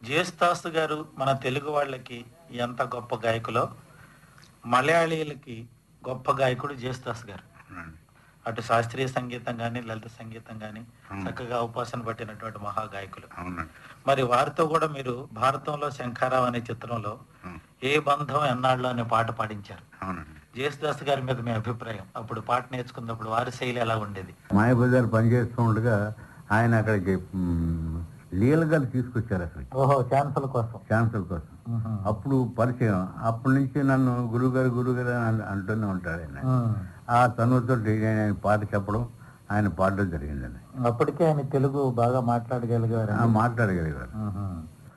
జేస్తాస్ గారు మన తెలుగు వాళ్ళకి ఎంత గొప్ప గాయకులో మలయాళీలకి గొప్ప గాయకుడు జేస్తాస్ గారు అవునండి. అటు శాస్త్రీయ సంగీతం కానీ లలిత సంగీతం కానీ అవును. చక్కగా ఉపాసన పట్టినటువంటి మహాగాయకులు అవునండి మరి వారితో కూడా మీరు భారతంలో శంఖారావు అనే చిత్రంలో అవును. ఏ బంధం ఎన్నాళ్ళు అనే పాట పాడించారు అవునండి జేసుదాస్ గారి మీద మీ అభిప్రాయం అప్పుడు పాట నేర్చుకున్నప్పుడు వారి శైలి ఎలా ఉండేది మాయబజార్ పనిచేస్తూ ఉండగా ఆయన అక్కడికి మ్, లీలగా తీసుకొచ్చారు అసలు ఓహో ఛాన్సుల కోసం ఛాన్సుల కోసం అప్పుడు పరిచయం అప్పటి నుంచి నన్ను గురుగారు గురుగారు అని అన్- అంటూనే ఉంటాడు ఆయన ఆ తనుతో ఆయన పాట చెప్పడం ఆయన పాడడం జరిగిందండి అప్పటికే ఆయన తెలుగు బాగా మాట్లాడగలిగారు ఆ మాట్లాడగలిగారు మ్మ్.